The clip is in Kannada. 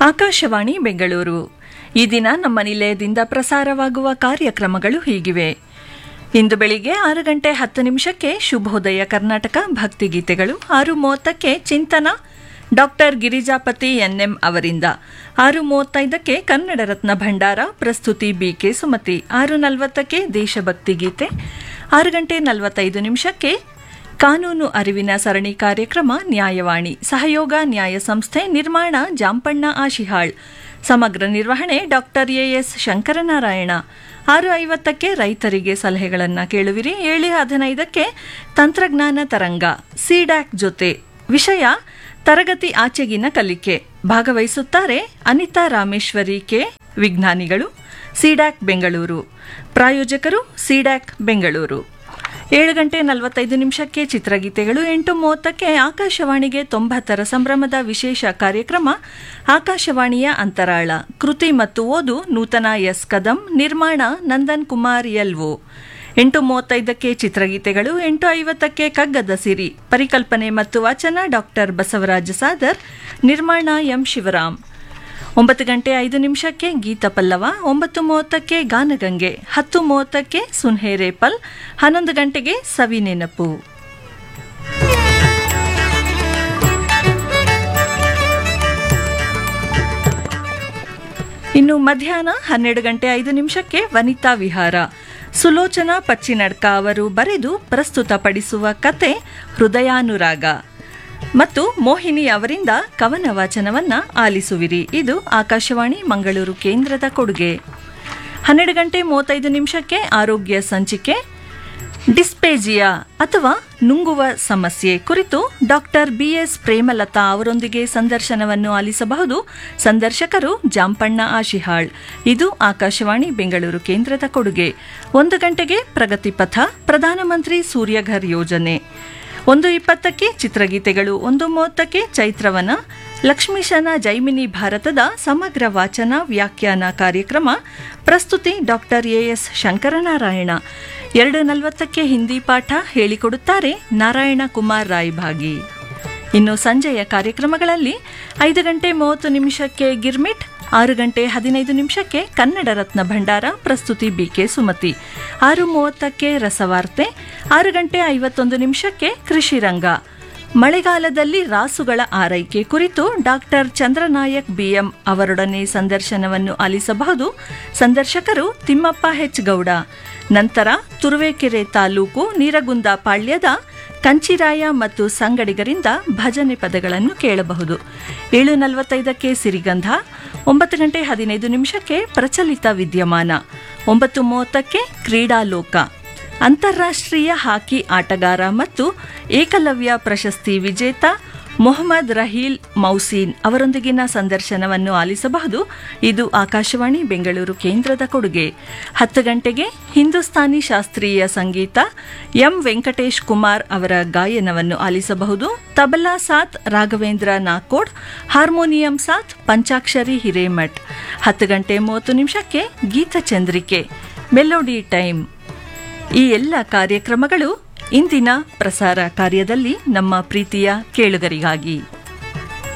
ಆಕಾಶವಾಣಿ ಬೆಂಗಳೂರು ಈ ದಿನ ನಮ್ಮ ನಿಲಯದಿಂದ ಪ್ರಸಾರವಾಗುವ ಕಾರ್ಯಕ್ರಮಗಳು ಹೀಗಿವೆ ಇಂದು ಬೆಳಿಗ್ಗೆ ಆರು ಗಂಟೆ ಹತ್ತು ನಿಮಿಷಕ್ಕೆ ಶುಭೋದಯ ಕರ್ನಾಟಕ ಭಕ್ತಿಗೀತೆಗಳು ಆರು ಮೂವತ್ತಕ್ಕೆ ಚಿಂತನ ಡಾಕ್ಟರ್ ಗಿರಿಜಾಪತಿ ಎನ್ಎಂ ಅವರಿಂದ ಆರು ಮೂವತ್ತೈದಕ್ಕೆ ಕನ್ನಡ ರತ್ನ ಭಂಡಾರ ಪ್ರಸ್ತುತಿ ಬಿಕೆ ಸುಮತಿ ಆರು ನಲವತ್ತಕ್ಕೆ ದೇಶಭಕ್ತಿ ಗೀತೆ ಆರು ಗಂಟೆ ನಲವತ್ತೈದು ನಿಮಿಷಕ್ಕೆ ಕಾನೂನು ಅರಿವಿನ ಸರಣಿ ಕಾರ್ಯಕ್ರಮ ನ್ಯಾಯವಾಣಿ ಸಹಯೋಗ ನ್ಯಾಯ ಸಂಸ್ಥೆ ನಿರ್ಮಾಣ ಜಾಂಪಣ್ಣ ಆಶಿಹಾಳ್ ಸಮಗ್ರ ನಿರ್ವಹಣೆ ಡಾಕ್ಟರ್ ಎಎಸ್ ಶಂಕರನಾರಾಯಣ ಆರು ಐವತ್ತಕ್ಕೆ ರೈತರಿಗೆ ಸಲಹೆಗಳನ್ನು ಕೇಳುವಿರಿ ಏಳು ಹದಿನೈದಕ್ಕೆ ತಂತ್ರಜ್ಞಾನ ತರಂಗ ಸಿಡ್ಯಾಕ್ ಜೊತೆ ವಿಷಯ ತರಗತಿ ಆಚೆಗಿನ ಕಲಿಕೆ ಭಾಗವಹಿಸುತ್ತಾರೆ ಅನಿತಾ ರಾಮೇಶ್ವರಿ ಕೆ ವಿಜ್ಞಾನಿಗಳು ಸಿಡ್ಯಾಕ್ ಬೆಂಗಳೂರು ಪ್ರಾಯೋಜಕರು ಸಿಡ್ಯಾಕ್ ಬೆಂಗಳೂರು ಏಳು ಗಂಟೆ ನಲವತ್ತೈದು ನಿಮಿಷಕ್ಕೆ ಚಿತ್ರಗೀತೆಗಳು ಎಂಟು ಮೂವತ್ತಕ್ಕೆ ಆಕಾಶವಾಣಿಗೆ ತೊಂಬತ್ತರ ಸಂಭ್ರಮದ ವಿಶೇಷ ಕಾರ್ಯಕ್ರಮ ಆಕಾಶವಾಣಿಯ ಅಂತರಾಳ ಕೃತಿ ಮತ್ತು ಓದು ನೂತನ ಎಸ್ ಕದಂ ನಿರ್ಮಾಣ ನಂದನ್ ಕುಮಾರ್ ಎಲ್ಒ ಎಂಟು ಮೂವತ್ತೈದಕ್ಕೆ ಚಿತ್ರಗೀತೆಗಳು ಎಂಟು ಐವತ್ತಕ್ಕೆ ಕಗ್ಗದ ಸಿರಿ ಪರಿಕಲ್ಪನೆ ಮತ್ತು ವಾಚನ ಡಾಕ್ಟರ್ ಬಸವರಾಜ ಸಾದರ್ ನಿರ್ಮಾಣ ಎಂ ಶಿವರಾಮ್ ಒಂಬತ್ತು ಗಂಟೆ ಐದು ನಿಮಿಷಕ್ಕೆ ಗೀತ ಪಲ್ಲವ ಒಂಬತ್ತು ಮೂವತ್ತಕ್ಕೆ ಗಾನಗಂಗೆ ಹತ್ತು ಮೂವತ್ತಕ್ಕೆ ಸುನ್ಹೇರೇಪಲ್ ಹನ್ನೊಂದು ಗಂಟೆಗೆ ಸವಿ ನೆನಪು ಇನ್ನು ಮಧ್ಯಾಹ್ನ ಹನ್ನೆರಡು ಗಂಟೆ ಐದು ನಿಮಿಷಕ್ಕೆ ವನಿತಾ ವಿಹಾರ ಸುಲೋಚನಾ ಪಚ್ಚಿನಡ್ಕ ಅವರು ಬರೆದು ಪ್ರಸ್ತುತಪಡಿಸುವ ಕತೆ ಹೃದಯಾನುರಾಗ ಮತ್ತು ಮೋಹಿನಿ ಅವರಿಂದ ಕವನ ವಾಚನವನ್ನ ಆಲಿಸುವಿರಿ ಇದು ಆಕಾಶವಾಣಿ ಮಂಗಳೂರು ಕೇಂದ್ರದ ಕೊಡುಗೆ ಹನ್ನೆರಡು ಗಂಟೆ ಮೂವತ್ತೈದು ನಿಮಿಷಕ್ಕೆ ಆರೋಗ್ಯ ಸಂಚಿಕೆ ಡಿಸ್ಪೇಜಿಯಾ ಅಥವಾ ನುಂಗುವ ಸಮಸ್ಯೆ ಕುರಿತು ಡಾಕ್ಟರ್ ಬಿಎಸ್ ಪ್ರೇಮಲತಾ ಅವರೊಂದಿಗೆ ಸಂದರ್ಶನವನ್ನು ಆಲಿಸಬಹುದು ಸಂದರ್ಶಕರು ಜಾಂಪಣ್ಣ ಆಶಿಹಾಳ್ ಇದು ಆಕಾಶವಾಣಿ ಬೆಂಗಳೂರು ಕೇಂದ್ರದ ಕೊಡುಗೆ ಒಂದು ಗಂಟೆಗೆ ಪ್ರಗತಿ ಪಥ ಪ್ರಧಾನಮಂತ್ರಿ ಸೂರ್ಯಘರ್ ಯೋಜನೆ ಒಂದು ಇಪ್ಪತ್ತಕ್ಕೆ ಚಿತ್ರಗೀತೆಗಳು ಒಂದು ಮೂವತ್ತಕ್ಕೆ ಚೈತ್ರವನ ಲಕ್ಷ್ಮೀಶನ ಜೈಮಿನಿ ಭಾರತದ ಸಮಗ್ರ ವಾಚನ ವ್ಯಾಖ್ಯಾನ ಕಾರ್ಯಕ್ರಮ ಪ್ರಸ್ತುತಿ ಡಾಕ್ಟರ್ ಎಎಸ್ ಶಂಕರನಾರಾಯಣ ಎರಡು ನಲವತ್ತಕ್ಕೆ ಹಿಂದಿ ಪಾಠ ಹೇಳಿಕೊಡುತ್ತಾರೆ ನಾರಾಯಣ ಕುಮಾರ್ ರಾಯ್ಭಾಗಿ ಇನ್ನು ಸಂಜೆಯ ಕಾರ್ಯಕ್ರಮಗಳಲ್ಲಿ ಐದು ಗಂಟೆ ಮೂವತ್ತು ನಿಮಿಷಕ್ಕೆ ಗಿರ್ಮಿಟ್ ಆರು ಗಂಟೆ ಹದಿನೈದು ನಿಮಿಷಕ್ಕೆ ಕನ್ನಡ ರತ್ನ ಭಂಡಾರ ಪ್ರಸ್ತುತಿ ಬಿಕೆ ಸುಮತಿ ಆರು ಮೂವತ್ತಕ್ಕೆ ರಸವಾರ್ತೆ ಆರು ಗಂಟೆ ಐವತ್ತೊಂದು ನಿಮಿಷಕ್ಕೆ ಕೃಷಿ ರಂಗ ಮಳೆಗಾಲದಲ್ಲಿ ರಾಸುಗಳ ಆರೈಕೆ ಕುರಿತು ಡಾಕ್ಟರ್ ಚಂದ್ರನಾಯಕ್ ಬಿಎಂ ಅವರೊಡನೆ ಸಂದರ್ಶನವನ್ನು ಆಲಿಸಬಹುದು ಸಂದರ್ಶಕರು ತಿಮ್ಮಪ್ಪ ಹೆಚ್ ಗೌಡ ನಂತರ ತುರುವೇಕೆರೆ ತಾಲೂಕು ನೀರಗುಂದ ಪಾಳ್ಯದ ಕಂಚಿರಾಯ ಮತ್ತು ಸಂಗಡಿಗರಿಂದ ಭಜನೆ ಪದಗಳನ್ನು ಕೇಳಬಹುದು ಏಳು ನಲವತ್ತೈದಕ್ಕೆ ಸಿರಿಗಂಧ ಒಂಬತ್ತು ಗಂಟೆ ಹದಿನೈದು ನಿಮಿಷಕ್ಕೆ ಪ್ರಚಲಿತ ವಿದ್ಯಮಾನ ಒಂಬತ್ತು ಮೂವತ್ತಕ್ಕೆ ಕ್ರೀಡಾಲೋಕ ಅಂತಾರಾಷ್ಟ್ರೀಯ ಹಾಕಿ ಆಟಗಾರ ಮತ್ತು ಏಕಲವ್ಯ ಪ್ರಶಸ್ತಿ ವಿಜೇತ ಮೊಹಮ್ಮದ್ ರಹೀಲ್ ಮೌಸೀನ್ ಅವರೊಂದಿಗಿನ ಸಂದರ್ಶನವನ್ನು ಆಲಿಸಬಹುದು ಇದು ಆಕಾಶವಾಣಿ ಬೆಂಗಳೂರು ಕೇಂದ್ರದ ಕೊಡುಗೆ ಹತ್ತು ಗಂಟೆಗೆ ಹಿಂದೂಸ್ತಾನಿ ಶಾಸ್ತ್ರೀಯ ಸಂಗೀತ ಎಂ ವೆಂಕಟೇಶ್ ಕುಮಾರ್ ಅವರ ಗಾಯನವನ್ನು ಆಲಿಸಬಹುದು ತಬಲಾ ಸಾತ್ ರಾಘವೇಂದ್ರ ನಾಕೋಡ್ ಹಾರ್ಮೋನಿಯಂ ಸಾತ್ ಪಂಚಾಕ್ಷರಿ ಹಿರೇಮಠ್ ಹತ್ತು ಗಂಟೆ ಮೂವತ್ತು ನಿಮಿಷಕ್ಕೆ ಗೀತಚಂದ್ರಿಕೆ ಮೆಲೋಡಿ ಟೈಮ್ ಈ ಎಲ್ಲ ಕಾರ್ಯಕ್ರಮಗಳು ಇಂದಿನ ಪ್ರಸಾರ ಕಾರ್ಯದಲ್ಲಿ ನಮ್ಮ ಪ್ರೀತಿಯ ಕೇಳುಗರಿಗಾಗಿ